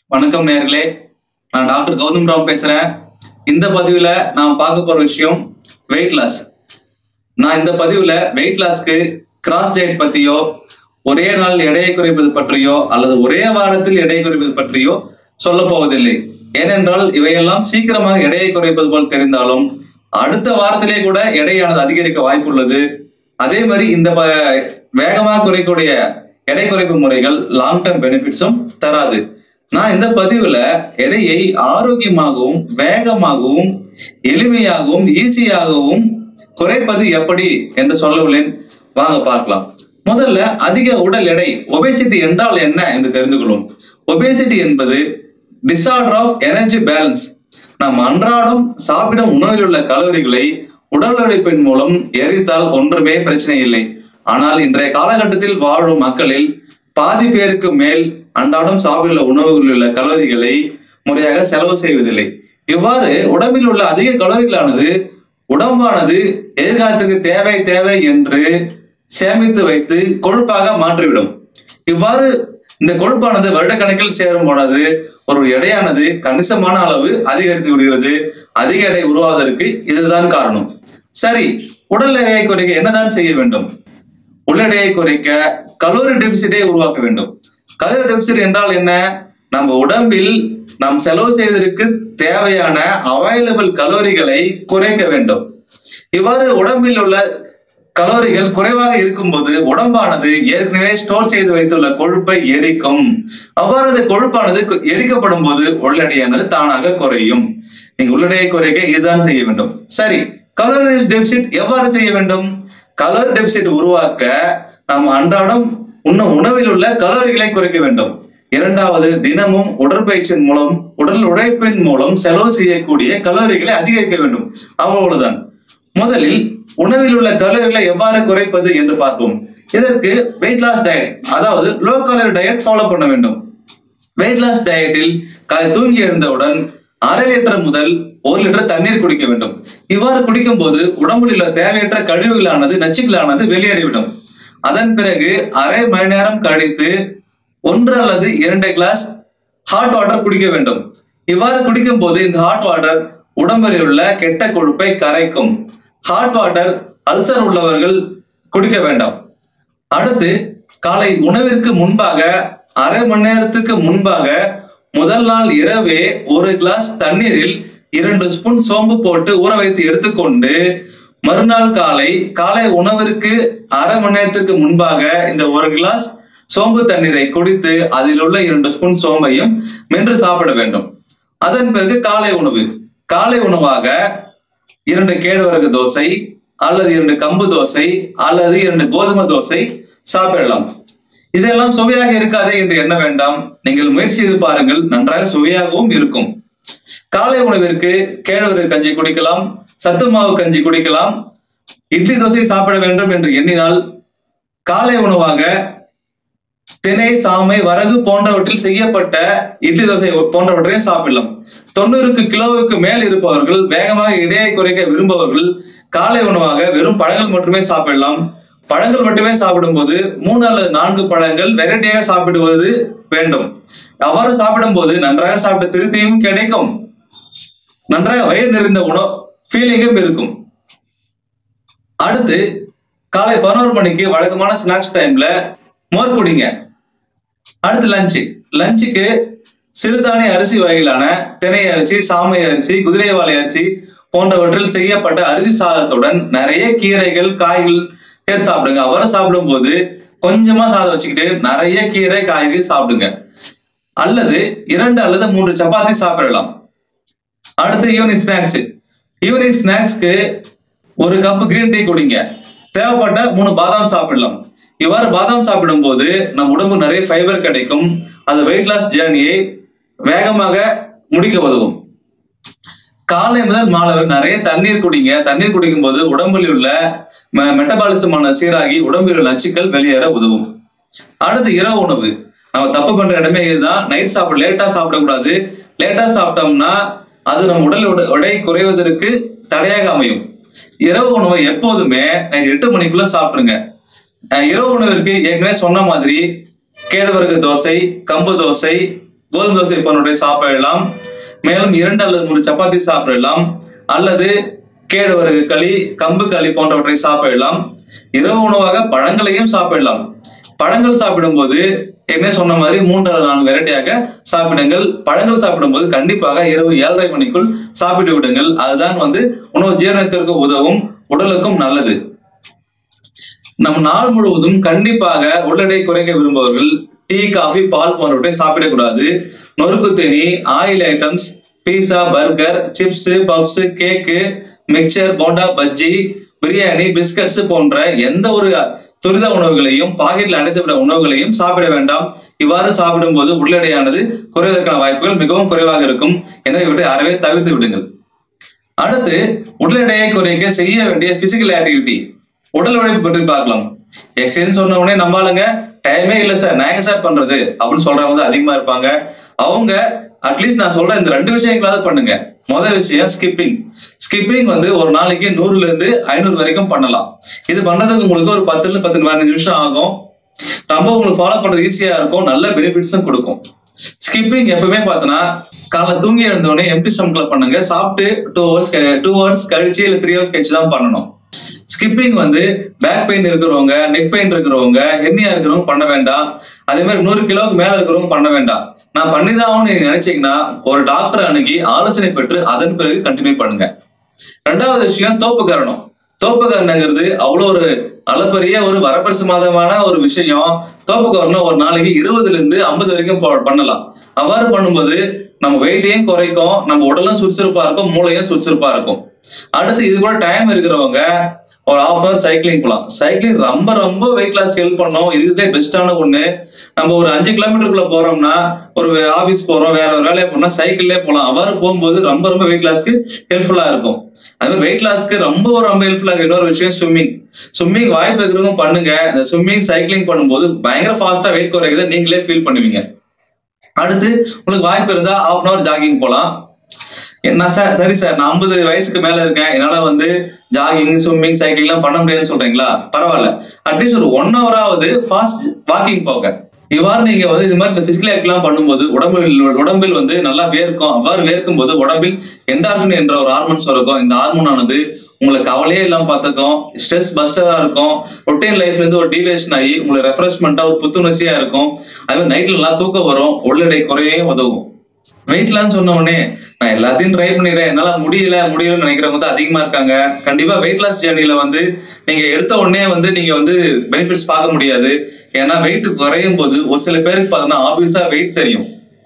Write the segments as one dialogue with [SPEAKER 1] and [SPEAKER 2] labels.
[SPEAKER 1] வணக்கம் நேர்களே நான் டாக்டர் கௌதம் ராவ் பேசுறேன் இந்த பதிவுல நான் பார்க்க போற விஷயம் வெயிட் லாஸ் நான் இந்த பதிவுல வெயிட் லாஸ்க்கு கிராஸ் டயட் பத்தியோ ஒரே நாள் எடையை குறைப்பது பற்றியோ அல்லது ஒரே வாரத்தில் எடை குறைப்பது பற்றியோ சொல்ல போவதில்லை ஏனென்றால் இவையெல்லாம் சீக்கிரமாக எடையை குறைப்பது போல் தெரிந்தாலும் அடுத்த வாரத்திலே கூட எடையானது அதிகரிக்க வாய்ப்புள்ளது அதே மாதிரி இந்த ப- வேகமாக குறைக்கூடிய எடை குறைப்பு முறைகள் லாங் டேர்ம் பெனிஃபிட்ஸும் தராது நான் இந்த பதிவுல எடையை ஆரோக்கியமாகவும் வேகமாகவும் எளிமையாகவும் ஈஸியாகவும் குறைப்பது எப்படி என்று சொல்ல உள்ளேன் வாங்க பார்க்கலாம் முதல்ல அதிக உடல் எடை ஒபேசிட்டி என்றால் என்ன என்று தெரிந்து கொள்வோம் ஒபேசிட்டி என்பது டிசார்டர் ஆஃப் எனர்ஜி பேலன்ஸ் நாம் அன்றாடம் சாப்பிடும் உணவில் உள்ள கலோரிகளை உடல் உழைப்பின் மூலம் எரித்தால் ஒன்றுமே பிரச்சனை இல்லை ஆனால் இன்றைய காலகட்டத்தில் வாழும் மக்களில் பாதி பேருக்கு மேல் அன்றாடம் சாப்பிடுள்ள உணவுகளில் உள்ள கலோரிகளை முறையாக செலவு செய்வதில்லை இவ்வாறு உடம்பில் உள்ள அதிக கலோரிகளானது உடம்பானது எதிர்காலத்திற்கு தேவை தேவை என்று சேமித்து வைத்து கொழுப்பாக மாற்றிவிடும் இவ்வாறு இந்த கொழுப்பானது வருடக்கணக்கில் சேரும் பொழுது ஒரு எடையானது கணிசமான அளவு அதிகரித்து விடுகிறது அதிக எடை உருவாவதற்கு இதுதான் காரணம் சரி உடல் எடையை குறைக்க என்னதான் செய்ய வேண்டும் உடல் எடையை குறைக்க கலோரி டெபிசிட்டை உருவாக்க வேண்டும் கலோரி டெபிசிட் என்றால் என்ன நம்ம உடம்பில் நாம் செலவு செய்வதற்கு தேவையான அவைலபிள் கலோரிகளை குறைக்க வேண்டும் இவ்வாறு உடம்பில் உள்ள கலோரிகள் குறைவாக இருக்கும்போது உடம்பானது ஏற்கனவே ஸ்டோர் செய்து வைத்துள்ள கொழுப்பை எரிக்கும் அவ்வாறு அந்த கொழுப்பானது கு- எரிக்கப்படும் போது உள்ளடையானது தானாக குறையும் நீங்க உள்ளடையை குறைக்க இதுதான் செய்ய வேண்டும் சரி கலோரி டெபிசிட் எவ்வாறு செய்ய வேண்டும் கலோரி டெபிசிட் உருவாக்க நாம் அன்றாடம் உண்ணும் உணவில் உள்ள கலோரிகளை குறைக்க வேண்டும் இரண்டாவது தினமும் உடற்பயிற்சியின் மூலம் உடல் உழைப்பின் மூலம் செலவு செய்யக்கூடிய கலோரிகளை அதிகரிக்க வேண்டும் அவ்வளவுதான் முதலில் உணவில் உள்ள கலோரிகளை எவ்வாறு குறைப்பது என்று பார்ப்போம் இதற்கு வெயிட் லாஸ் டயட் அதாவது லோ கலோரி டயட் ஃபாலோ பண்ண வேண்டும் வெயிட் லாஸ் டயட்டில் காலை தூங்கி எழுந்தவுடன் அரை லிட்டர் முதல் ஒரு லிட்டர் தண்ணீர் குடிக்க வேண்டும் இவ்வாறு குடிக்கும் போது உடம்பில் உள்ள தேவையற்ற கழிவுகளானது நச்சுக்களானது வெளியேறிவிடும் அதன் பிறகு அரை மணி நேரம் கழித்து ஒன்று அல்லது இரண்டு கிளாஸ் ஹாட் வாட்டர் குடிக்க வேண்டும் இவ்வாறு குடிக்கும் போது இந்த ஹாட் வாட்டர் உடம்பில் உள்ள கெட்ட கொழுப்பை கரைக்கும் ஹாட் வாட்டர் அல்சர் உள்ளவர்கள் குடிக்க வேண்டாம் அடுத்து காலை உணவிற்கு முன்பாக அரை மணி நேரத்துக்கு முன்பாக முதல் நாள் இரவே ஒரு கிளாஸ் தண்ணீரில் இரண்டு ஸ்பூன் சோம்பு போட்டு ஊற வைத்து எடுத்துக்கொண்டு மறுநாள் காலை காலை உணவிற்கு அரை மணி நேரத்துக்கு முன்பாக இந்த ஒரு கிளாஸ் சோம்பு தண்ணீரை குடித்து அதில் உள்ள இரண்டு ஸ்பூன் சோம்பையும் மென்று சாப்பிட வேண்டும் அதன் பிறகு காலை உணவு காலை உணவாக இரண்டு கேழ்வரகு தோசை அல்லது இரண்டு கம்பு தோசை அல்லது இரண்டு கோதுமை தோசை சாப்பிடலாம் இதெல்லாம் சுவையாக இருக்காதே என்று எண்ண வேண்டாம் நீங்கள் முயற்சி செய்து பாருங்கள் நன்றாக சுவையாகவும் இருக்கும் காலை உணவிற்கு கேழ்வரகு கஞ்சி குடிக்கலாம் சத்து மாவு கஞ்சி குடிக்கலாம் இட்லி தோசை சாப்பிட வேண்டும் என்று எண்ணினால் காலை உணவாக திணை சாமை வரகு போன்றவற்றில் செய்யப்பட்ட இட்லி தோசை போன்றவற்றை சாப்பிடலாம் தொண்ணூறுக்கு கிலோவுக்கு மேல் இருப்பவர்கள் வேகமாக இடையை குறைக்க விரும்புபவர்கள் காலை உணவாக வெறும் பழங்கள் மட்டுமே சாப்பிடலாம் பழங்கள் மட்டுமே சாப்பிடும்போது மூணு அல்லது நான்கு பழங்கள் வெரைட்டியாக சாப்பிடுவது வேண்டும் அவ்வாறு சாப்பிடும்போது நன்றாக சாப்பிட்ட திருப்தியும் கிடைக்கும் நன்றாக வயிறு நிறைந்த உணவு ஃபீலிங்கும் இருக்கும் அடுத்து காலை பதினோரு மணிக்கு வழக்கமான ஸ்நாக்ஸ் டைம்ல மோர் குடிங்க அடுத்து லஞ்சு லஞ்சுக்கு சிறுதானிய அரிசி வகையிலான திணை அரிசி சாமை அரிசி குதிரைவாளி அரிசி போன்றவற்றில் செய்யப்பட்ட அரிசி சாதத்துடன் நிறைய கீரைகள் காய்கள் சேர்த்து சாப்பிடுங்க அவரை சாப்பிடும்போது கொஞ்சமா சாதம் வச்சுக்கிட்டு நிறைய கீரை காய்கறி சாப்பிடுங்க அல்லது இரண்டு அல்லது மூன்று சப்பாத்தி சாப்பிடலாம் அடுத்து ஈவினிங் ஸ்நாக்ஸ் ஈவினிங் ஸ்நாக்ஸ்க்கு ஒரு கப் கிரீன் டீ குடிங்க தேவைப்பட்ட மூணு பாதாம் சாப்பிடலாம் இவ்வாறு பாதாம் சாப்பிடும்போது நம் உடம்பு நிறைய ஃபைபர் கிடைக்கும் அது வெயிட் லாஸ் ஜேர்னியை வேகமாக முடிக்க உதவும் காலை முதல் மாலை வரை நிறைய தண்ணீர் குடிங்க தண்ணீர் குடிக்கும் போது உடம்பில் உள்ள மெட்டபாலிசமான சீராகி உடம்பில் உள்ள நச்சுக்கள் வெளியேற உதவும் அடுத்து இரவு உணவு நம்ம தப்பு பண்ற இடமே இதுதான் நைட் சாப்பிட லேட்டா சாப்பிடக்கூடாது லேட்டா சாப்பிட்டோம்னா அது நம்ம உடல் உட- எடை குறைவதற்கு தடையாக அமையும் இரவு உணவை எப்போதுமே நைட் எட்டு மணிக்குள்ள சாப்பிடுங்க அஹ் இரவு உணவிற்கு ஏற்கனவே சொன்ன மாதிரி கேழ்வரகு தோசை கம்பு தோசை கோதுமை தோசை போன்றவற்றை சாப்பிடலாம் மேலும் இரண்டு அல்லது மூணு சப்பாத்தி சாப்பிடலாம் அல்லது கேழ்வரகு களி கம்பு களி போன்றவற்றை சாப்பிடலாம் இரவு உணவாக பழங்களையும் சாப்பிடலாம் பழங்கள் சாப்பிடும்போது என்ன சொன்ன மாதிரி மூன்று அல்லது நான்கு வெரைட்டியாக சாப்பிடுங்கள் பழங்கள் சாப்பிடும்போது கண்டிப்பாக இரவு ஏழரை மணிக்குள் சாப்பிட்டு விடுங்கள் அதுதான் வந்து உணவு ஜீரணத்திற்கு உதவும் உடலுக்கும் நல்லது நம் நாள் முழுவதும் கண்டிப்பாக உடல் எடை குறைக்க விரும்புபவர்கள் டீ காஃபி பால் போன்றவற்றை சாப்பிடக்கூடாது நொறுக்கு தீனி oil items pizza burger chips puffs cake mixture bonda bajji biryani biscuits போன்ற எந்த ஒரு துரித உணவுகளையும் பாக்கெட்ல அடைத்துவிட உணவுகளையும் சாப்பிட வேண்டாம் இவ்வாறு சாப்பிடும்போது உடல் எடையானது குறைவதற்கான வாய்ப்புகள் மிகவும் குறைவாக இருக்கும் எனவே இவற்றை அறவே தவிர்த்து விடுங்கள் அடுத்து உடல் எடையை குறைக்க செய்ய வேண்டிய பிசிக்கல் ஆக்டிவிட்டி உடல் உழைப்பு பற்றி பார்க்கலாம் எக்ஸசைஸ் சொன்ன உடனே நம்பாளுங்க டைமே இல்ல சார் நாங்க சார் பண்றது அப்படின்னு சொல்றவங்க வந்து அதிகமா இருப்பாங்க அவங்க அட்லீஸ்ட் நான் சொல்ற இந்த ரெண்டு விஷயங்களாவது பண்ணுங்க முதல் விஷயம் ஸ்கிப்பிங் ஸ்கிப்பிங் வந்து ஒரு நாளைக்கு நூறுல இருந்து ஐநூறு வரைக்கும் பண்ணலாம் இது பண்றதுக்கு உங்களுக்கு ஒரு பத்துல இருந்து பத்து பதினஞ்சு நிமிஷம் ஆகும் ரொம்ப உங்களுக்கு ஃபாலோ பண்றது ஈஸியா இருக்கும் நல்ல பெனிஃபிட்ஸும் கொடுக்கும் ஸ்கிப்பிங் எப்பவுமே பார்த்தோன்னா காலைல தூங்கி எழுந்தோடனே எம்டி ஸ்டம்க்ல பண்ணுங்க சாப்பிட்டு டூ ஹவர்ஸ் டூ ஹவர்ஸ் கழிச்சு இல்ல த்ரீ ஹவர்ஸ் கழிச்சு தான் பண்ணணும் ஸ்கிப்பிங் வந்து பேக் பெயின் இருக்கிறவங்க நெக் பெயின் இருக்கிறவங்க ஹெர்னியா இருக்கிறவங்க பண்ண வேண்டாம் அதே மாதிரி நூறு கிலோவுக்கு மேல இருக்கிறவங்க பண்ண வேண்டாம் நான் பண்ணிதான் நீங்க நினைச்சீங்கன்னா ஒரு டாக்டர் அணுகி ஆலோசனை பெற்று அதன் பிறகு கண்டினியூ பண்ணுங்க ரெண்டாவது விஷயம் தோப்பு காரணம் தோப்பு காரணங்கிறது அவ்வளோ ஒரு அளப்பரிய ஒரு வரப்பரிசு மாதமான ஒரு விஷயம் தோப்பு காரணம் ஒரு நாளைக்கு இருபதுல இருந்து ஐம்பது வரைக்கும் போ- பண்ணலாம் அவ்வாறு பண்ணும்போது நம்ம வெயிட்டையும் குறைக்கும் நம்ம உடலும் சுறுசுறுப்பா இருக்கும் மூளையும் சுறுசுறுப்பா இருக்கும் அடுத்து இது கூட டைம் இருக்கிறவங்க ஒரு ஹாஃப் ஹவர் சைக்கிளிங் போகலாம் சைக்கிளிங் ரொம்ப ரொம்ப வெயிட் லாஸ் ஹெல்ப் பண்ணும் இதுலேயே பெஸ்ட்டான ஒண்ணு நம்ம ஒரு அஞ்சு கிலோமீட்டருக்குள்ள போறோம்னா ஒரு ஆபீஸ் போறோம் வேற ஒரு வேலையை போனா சைக்கிள்லேயே போகலாம் அவ்வாறு போகும்போது ரொம்ப ரொம்ப வெயிட் லாஸ்க்கு ஹெல்ப்ஃபுல்லா இருக்கும் அது மாதிரி வெயிட் லாஸ்க்கு ரொம்ப ரொம்ப ஹெல்ப்ஃபுல்லா இருக்கு இன்னொரு விஷயம் ஸ்விம்மிங் ஸ்விம்மிங் வாய்ப்பு இருக்கிறவங்க பண்ணுங்க இந்த ஸ்விம்மிங் சைக்கிளிங் பண்ணும்போது பயங்கர ஃபாஸ்டா வெயிட் குறைக்கிறத நீங்களே ஃபீல் பண்ணுவீங்க அடுத்து உங்களுக்கு வாய்ப்பு இருந்தா ஹாஃப் அன் அவர் ஜாகிங் போகலாம் என்ன சார் சரி சார் நான் ஐம்பது வயசுக்கு மேல இருக்கேன் என்னால வந்து ஜாகிங் ஸ்விம்மிங் சைக்கிள் எல்லாம் பண்ண முடியாதுன்னு சொல்றீங்களா பரவாயில்ல அட்லீஸ்ட் ஒரு ஒன் ஹவராவது ஃபாஸ்ட் வாக்கிங் போக இவ்வாறு நீங்க வந்து இது மாதிரி இந்த பிசிக்கல் ஆக்ட் எல்லாம் பண்ணும்போது உடம்பில் உடம்பில் வந்து நல்லா வேர்க்கும் அவ்வாறு வேர்க்கும் போது உடம்பில் என்டார்பின் என்ற ஒரு ஹார்மோன்ஸ் இருக்கும் இந்த ஹார்மோன் ஆனது உங்களுக்கு கவலையே இல்லாம பார்த்துக்கும் ஸ்ட்ரெஸ் பஸ்டரா இருக்கும் ரொட்டீன் லைஃப்ல இருந்து ஒரு டீவியேஷன் ஆகி உங்களுக்கு ரெஃப்ரெஷ்மெண்டா ஒரு புத்துணர்ச்சியா இருக்கும் அதே மாதிரி நைட்ல நல்லா தூக்கம் வரும் உடல் எடை குறையவும் உதவும் வெயிட்லாம் சொன்ன உடனே நான் எல்லாத்தையும் ட்ரை பண்ணிடுறேன் என்னால முடியல முடியலன்னு நினைக்கிறவங்க தான் அதிகமா இருக்காங்க கண்டிப்பா வெயிட் லாஸ் ஜேர்னில வந்து நீங்க எடுத்த உடனே வந்து நீங்க வந்து பெனிஃபிட்ஸ் பார்க்க முடியாது ஏன்னா வெயிட் குறையும் போது ஒரு சில பேருக்கு பார்த்தோன்னா ஆப்வியஸா வெயிட் தெரியும்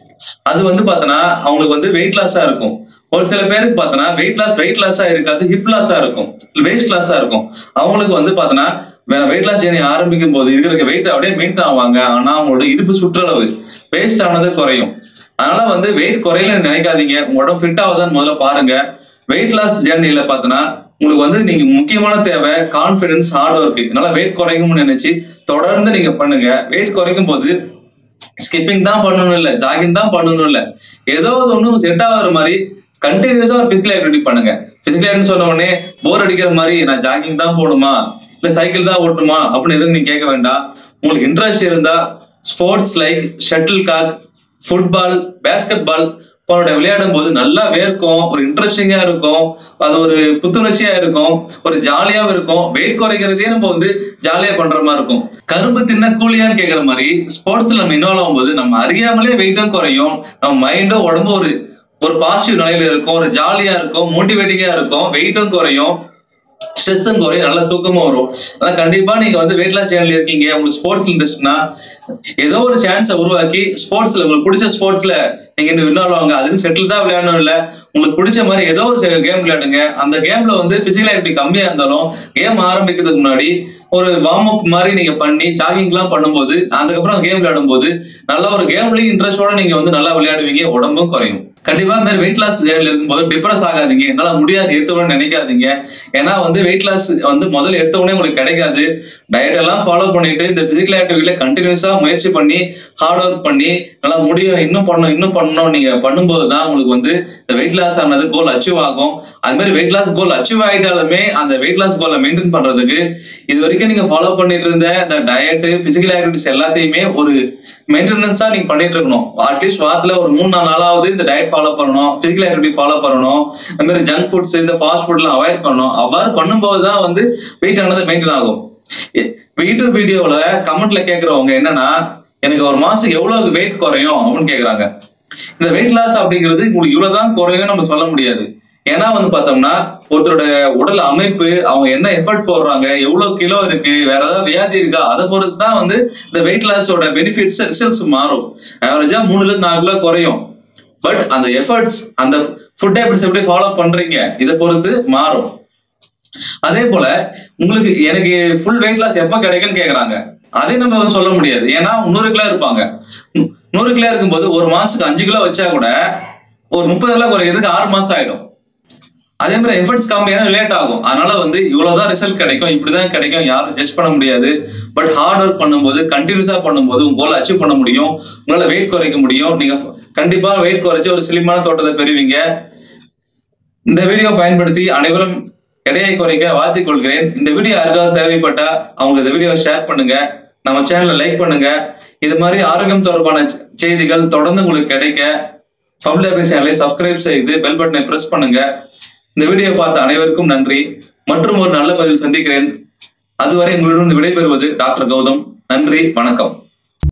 [SPEAKER 1] அது வந்து பார்த்தோன்னா அவங்களுக்கு வந்து வெயிட் லாஸா இருக்கும் ஒரு சில பேருக்கு பார்த்தோன்னா வெயிட் லாஸ் வெயிட் லாஸா இருக்காது ஹிப் லாஸா இருக்கும் வெயிட் லாஸா இருக்கும் அவங்களுக்கு வந்து பார்த்தோன்னா வெயிட் லாஸ் ஜேர்னி ஆரம்பிக்கும் போது இருக்கிற வெயிட் அப்படியே மெயின்டைன் ஆவாங்க ஆனா அவங்களோட இடுப்பு சுற்றளவு வேஸ்ட் ஆனது குறையும் அதனால வந்து வெயிட் குறையலன்னு நினைக்காதீங்க உங்க உடம்பு ஃபிட் ஆகுதான்னு முதல்ல பாருங்க வெயிட் லாஸ் ஜேர்னில பார்த்தோன்னா உங்களுக்கு வந்து நீங்க முக்கியமான தேவை கான்பிடன்ஸ் ஹார்ட் ஒர்க் இதனால வெயிட் குறைக்கும்னு நினைச்சு தொடர்ந்து நீங்க பண்ணுங்க வெயிட் குறைக்கும் போது ஸ்கிப்பிங் தான் பண்ணணும் இல்ல ஜாகிங் தான் பண்ணணும் இல்ல ஏதோ ஒரு ஒண்ணு செட் ஆகிற மாதிரி கண்டினியூஸா ஒரு பிசிக்கல் ஆக்டிவிட்டி பண்ணுங்க பிசிக்கல் ஆக்டிவிட்டி சொன்ன உடனே போர் அடிக்கிற மாதிரி நான் ஜாகிங் தான் போகணுமா இல்ல சைக்கிள் தான் ஓட்டணுமா அப்படின்னு எதுவும் நீங்க கேட்க வேண்டாம் உங்களுக்கு இன்ட்ரெஸ்ட் இருந்தா sports like shuttlecock football basketball போன்ற விளையாடும் போது நல்லா வேர்க்கும் ஒரு இன்ட்ரெஸ்டிங்கா இருக்கும் அது ஒரு புத்துணர்ச்சியா இருக்கும் ஒரு ஜாலியாவும் இருக்கும் வெயிட் குறைக்கிறதே நம்ம வந்து ஜாலியா பண்ற மாதிரி இருக்கும் கரும்பு தின்ன கூலியான்னு கேக்குற மாதிரி ஸ்போர்ட்ஸ்ல நம்ம இன்வால்வ் ஆகும்போது நம்ம அறியாமலே வெயிட்டும் குறையும் நம்ம மைண்டும் உடம்பு ஒரு ஒரு பாசிட்டிவ் நிலையில இருக்கும் ஒரு ஜாலியா இருக்கும் மோட்டிவேட்டிங்கா இருக்கும் வெயிட்டும் குறையும் ஸ்ட்ரெஸ்ஸும் குறையும் நல்ல தூக்கமும் வரும் அதான் கண்டிப்பா நீங்க வந்து வெயிட் லாஸ் சேனல் இருக்கீங்க உங்களுக்கு ஸ்போர்ட்ஸ் இன்ட்ரெஸ்ட்னா ஏதோ ஒரு சான்ஸை உருவாக்கி ஸ்போர்ட்ஸ்ல உங்களுக்கு பிடிச்ச ஸ்போர்ட்ஸ்ல நீங்க இன்னும் இன்வால்வ் ஆகுங்க அதுக்கு செட்டில் தான் விளையாடணும் இல்ல உங்களுக்கு பிடிச்ச மாதிரி ஏதோ ஒரு கேம் விளையாடுங்க அந்த கேம்ல வந்து பிசிக்கல் ஆக்டிவிட்டி கம்மியா இருந்தாலும் கேம் ஆரம்பிக்கிறதுக்கு முன்னாடி ஒரு வார்ம் அப் மாதிரி நீங்க பண்ணி ஜாகிங் எல்லாம் பண்ணும்போது அதுக்கப்புறம் கேம் விளையாடும் போது நல்ல ஒரு கேம்லயும் இன்ட்ரெஸ்டோட நீங்க வந்து நல்லா விளையாடுவீங்க உடம்பும் குறையும் கண்டிப்பா இந்த மாதிரி வெயிட் லாஸ் ஜேர்னில இருக்கும்போது டிப்ரெஸ் ஆகாதீங்க என்னால முடியாது எடுத்தவொடனே நினைக்காதீங்க ஏன்னா வந்து வெயிட் லாஸ் வந்து முதல்ல எடுத்தவொடனே உங்களுக்கு கிடைக்காது டயட் எல்லாம் ஃபாலோ பண்ணிட்டு இந்த பிசிக்கல் ஆக்டிவிட்டில கண்டினியூஸா முயற்சி பண்ணி ஹார்ட் ஒர்க் பண்ணி நல்லா முடியும் இன்னும் பண்ணணும் இன்னும் பண்ணணும் நீங்க பண்ணும்போது தான் உங்களுக்கு வந்து இந்த வெயிட் லாஸ் ஆனது கோல் அச்சீவ் ஆகும் அது மாதிரி வெயிட் லாஸ் கோல் அச்சீவ் ஆயிட்டாலுமே அந்த வெயிட் லாஸ் கோலை மெயின்டைன் பண்றதுக்கு இது வரைக்கும் நீங்க ஃபாலோ பண்ணிட்டு இருந்த இந்த டயட் பிசிக்கல் ஆக்டிவிட்டிஸ் எல்லாத்தையுமே ஒரு மெயின்டெனன்ஸா நீங்க பண்ணிட்டு இருக்கணும் அட்லீஸ்ட் வாரத்துல ஒரு மூணு நாலு நாளாவது இந்த டயட் ஃபாலோ பண்ணணும் பிசிக்கல் ஆக்டிவிட்டி ஃபாலோ பண்ணணும் அந்த மாதிரி ஜங்க் ஃபுட்ஸ் இந்த ஃபாஸ்ட் ஃபுட்லாம் அவாய்ட் பண்ணணும் அவ்வாறு பண்ணும்போது தான் வந்து வெயிட் ஆனது மெயின்டைன் ஆகும் யூடியூப் வீடியோல கமெண்ட்ல கேக்குறவங்க என்னன்னா எனக்கு ஒரு மாசம் எவ்வளவு வெயிட் குறையும் அப்படின்னு கேக்குறாங்க இந்த வெயிட் லாஸ் அப்படிங்கிறது உங்களுக்கு இவ்வளவுதான் குறையும் நம்ம சொல்ல முடியாது ஏன்னா வந்து பார்த்தோம்னா ஒருத்தரோட உடல் அமைப்பு அவங்க என்ன எஃபர்ட் போடுறாங்க எவ்வளவு கிலோ இருக்கு வேற ஏதாவது வியாதி இருக்கா அதை பொறுத்து தான் வந்து இந்த வெயிட் லாஸோட பெனிஃபிட்ஸ் ரிசல்ட்ஸ் மாறும் ஆவரேஜா மூணுல இருந்து நாலு கிலோ குறையும் பட் அந்த எஃபர்ட்ஸ் அந்த ஃபுட் ஹேபிட்ஸ் எப்படி ஃபாலோ பண்றீங்க இதை பொறுத்து மாறும் அதே போல உங்களுக்கு எனக்கு ஃபுல் வெயிட் லாஸ் எப்ப கிடைக்கும்னு கேக்குறாங்க அதே நம்ம வந்து சொல்ல முடியாது ஏன்னா நூறு கிலோ இருப்பாங்க நூ- நூறு கிலோ இருக்கும்போது ஒரு மாசத்துக்கு அஞ்சு கிலோ வச்சா கூட ஒரு முப்பது கிலோ குறைக்கிறதுக்கு ஆறு மாசம் ஆயிடும் அதே மாதிரி எஃபர்ட்ஸ் கம்மியான லேட் ஆகும் அதனால வந்து இவ்வளவுதான் ரிசல்ட் கிடைக்கும் இப்படிதான் கிடைக்கும் யாரும் ஜட்ஜ் பண்ண முடியாது பட் ஹார்ட் ஒர்க் பண்ணும்போது கண்டினியூஸா பண்ணும்போது உங்க கோலை அச்சீவ் பண்ண முடியும் உங்களால வெயிட் குறைக்க முடியும் நீங்க கண்டிப்பா வெயிட் குறைச்சு ஒரு சிலிமான தோட்டத்தை பெறுவீங்க இந்த வீடியோ பயன்படுத்தி அனைவரும் எடையை குறைக்க வாழ்த்திக் கொள்கிறேன் இந்த வீடியோ யாருக்காவது தேவைப்பட்டா அவங்க இந்த வீடியோ ஷேர் பண்ணுங்க நம்ம சேனலை லைக் பண்ணுங்க இது மாதிரி ஆரோக்கியம் தொடர்பான செ- செய்திகள் தொடர்ந்து உங்களுக்கு கிடைக்க பப்ளிக் சேனலை சப்ஸ்கிரைப் செய்து பெல் பட்டனை பிரஸ் பண்ணுங்க இந்த வீடியோ பார்த்த அனைவருக்கும் நன்றி மற்றும் ஒரு நல்ல பதில் சந்திக்கிறேன் அதுவரை உங்களிடம் விடைபெறுவது டாக்டர் கௌதம் நன்றி வணக்கம்